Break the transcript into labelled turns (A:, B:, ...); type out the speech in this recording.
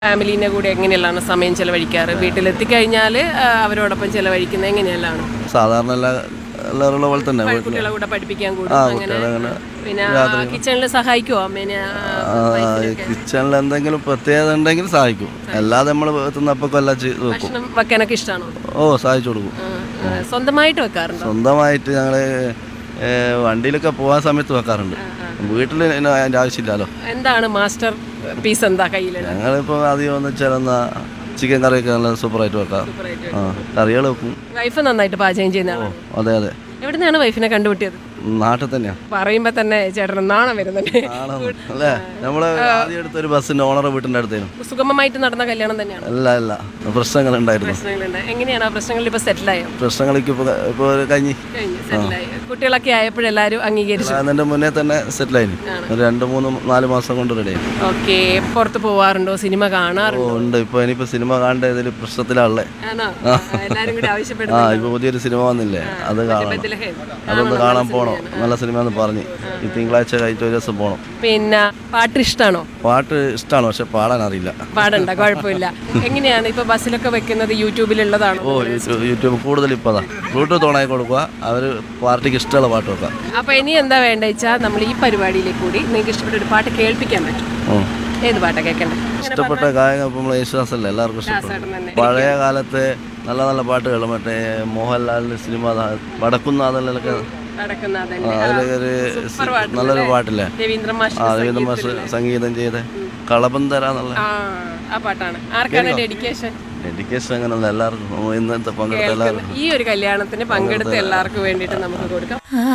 A: ഫാമിലീൻ്റെ കൂടെ എങ്ങനെയുള്ളതാണ് സമയം ചെലവഴിക്കാറ് വീട്ടിലെത്തിക്കഴിഞ്ഞാൽ അവരോടൊപ്പം ചെലവഴിക്കുന്നത് എങ്ങനെയെല്ലാണ്
B: സാധാരണ എല്ലാ എല്ലാവരുള്ള പോലെ തന്നെ വീട്ടിൽ
A: കുട്ടികളെ കൂടെ പഠിപ്പിക്കാൻ കൂടും
B: ആ
A: അങ്ങനെ
B: കുട്ടികളെ അങ്ങനെ
A: പിന്നെ കിച്ചണിൽ സഹായിക്കുമോ അമ്മേനെ ആ,
B: കിച്ചണിൽ എന്തെങ്കിലും പ്രത്യേകത ഉണ്ടെങ്കിൽ സഹായിക്കും അല്ലാതെ നമ്മൾ തിന്നപ്പോൾ എല്ലാം ചെയ്ത് വെക്കും
A: ഭക്ഷണം വെക്കാനൊക്കെ ഇഷ്ടമാണോ
B: ഓ സഹായിച്ചു കൊടുക്കും
A: ആ, ആ, സ്വന്തമായിട്ട് വെക്കാറുണ്ടോ
B: സ്വന്തമായിട്ട് ഞങ്ങൾ വണ്ടിയിലൊക്കെ പോകാൻ സമയത്ത് വെക്കാറുണ്ട് വീട്ടിൽ അതിൻ്റെ ആവശ്യമില്ലല്ലോ
A: എന്താണ് മാസ്റ്റർ പീസ് എന്താ കയ്യിൽ
B: ഞങ്ങളിപ്പോൾ അധികം ഒന്ന് ചിലന്ന ചിക്കൻ കറിയൊക്കെ നല്ല സൂപ്പറായിട്ട് വെക്കാം ആ കറികൾ വെക്കും
A: വൈഫ് നന്നായിട്ട് പാചകം ചെയ്യുന്ന ആളാണ്
B: അതെ അതെ
A: എവിടെ നിന്നാണ് വൈഫിനെ കണ്ടുപിട്ടിയത്
B: നാട്ടിൽ തന്നെയാണ്
A: പറയുമ്പോ തന്നെ ചേട്ടൻ നാണം വരുന്നുണ്ട്
B: ആണോ അല്ലേ നമ്മൾ ആദ്യം എടുത്തൊരു ബസ്സിൻ്റെ ഓണറെ വീട്ടിൻ്റെ അടുത്തേനും
A: സുഗമമായിട്ട് നടന്ന കല്യാണം തന്നെയാണ്
B: അല്ല അല്ല പ്രശ്നങ്ങളുണ്ടായിരുന്നു
A: പ്രശ്നങ്ങളുണ്ട് എങ്ങനെയാണ് ആ പ്രശ്നങ്ങളിൽ ഇപ്പൊ സെറ്റിലായോ
B: പ്രശ്നങ്ങൾക്ക് ഇപ്പോൾ ഇപ്പോൾ കഴിഞ്ഞ്
A: കഴിഞ്ഞു സെറ്റിലായി കുട്ടികളൊക്കെ ആയപ്പോഴെല്ലാരും അംഗീകരിച്ചു
B: അതിൻ്റെ മുന്നേ തന്നെ സെറ്റിലായിന് ഒരു രണ്ട് മൂന്ന് നാല് മാസം കൊണ്ട് റെഡി ആയി
A: ഓക്കെ പുറത്ത് പോവാറുണ്ടോ സിനിമ
B: ഓ
A: കാണാറുണ്ടോ
B: ഉണ്ട് ഇപ്പോൾ ഇനിയിപ്പോൾ സിനിമ കാണേണ്ട ഇതിൽ പ്രശ്നത്തിലാണല്ലേ
A: ആണോ എല്ലാരും കൂടി
B: ആ
A: ആവശ്യപ്പെടുന്നു
B: ഇപ്പോൾ പുതിയൊരു സിനിമ വന്നില്ലേ അത് കാണണം
A: ബethlehem.
B: അതൊന്ന് കാണാൻ പോകണം നല്ല സിനിമ എന്ന് പറഞ്ഞ് ഈ തിങ്കളാഴ്ച കഴിഞ്ഞിട്ട് ഒരു ദിവസം പോകണം
A: പിന്നെ പാട്ട് ഇഷ്ടാണോ
B: പാട്ട് ഇഷ്ടമാണ് പക്ഷെ പാടാൻ അറിയില്ല
A: പാടണ്ട കുഴപ്പമില്ല എങ്ങനെയാണ് ഇപ്പൊ ബസ്സിലൊക്കെ വെക്കുന്നത് യൂട്യൂബിലുള്ളതാണോ
B: ഓ യൂട്യൂബ് യൂട്യൂബ് കൂടുതൽ ഇപ്പോൾ അതാ ബ്ലൂടൂത്ത് ഓണായി കൊടുക്കുക അവർ പാർട്ടിക്ക് ഇഷ്ടമുള്ള പാട്ട് വെക്കാം
A: അപ്പൊ ഇനി എന്താ വേണ്ട വെച്ചാൽ നമ്മൾ ഈ പരിപാടിയിലേക്ക് കൂടി നിങ്ങൾക്ക് ഇഷ്ടപ്പെട്ട ഒരു പാട്ട് കേൾപ്പിക്കാൻ പറ്റും
B: ഉം.
A: ഏത് പാട്ടാ കേൾക്കണ്ടേ
B: ഇഷ്ടപ്പെട്ട ഗായകൻ ഇപ്പോൾ നമ്മളെ യേശുദാസല്ലേ എല്ലാവർക്കും ഇഷ്ടപ്പെടും
A: ചേട്ടൻ തന്നെ
B: പഴയ കാലത്തെ നല്ല നല്ല പാട്ടുകൾ മറ്റേ മോഹൻലാലിൻ്റെ സിനിമ വടക്കുന്നാഥനിലൊക്കെ
A: നടക്കുന്ന
B: ആ,
A: അതന്നെ
B: അതിലൊക്കെ ഒരു നല്ലൊരു പാട്ടില്ലേ
A: രവീന്ദ്ര മാഷ്
B: ആ രവീന്ദ്ര മാഷ് സംഗീതം ചെയ്ത കളപം തരാന്നുള്ള
A: ആ ആ പാട്ടാണ് ആർക്കാണ് ഡെഡിക്കേഷൻ
B: ഡെഡിക്കേഷൻ അങ്ങനെയല്ല എല്ലാവർക്കും ഇന്നത്തെ പങ്കെടുത്ത എല്ലാവർക്കും
A: ഈ ഒരു കല്യാണത്തിന് പങ്കെടുത്ത എല്ലാവർക്കും വേണ്ടിയിട്ട് നമുക്ക് കൊടുക്കാം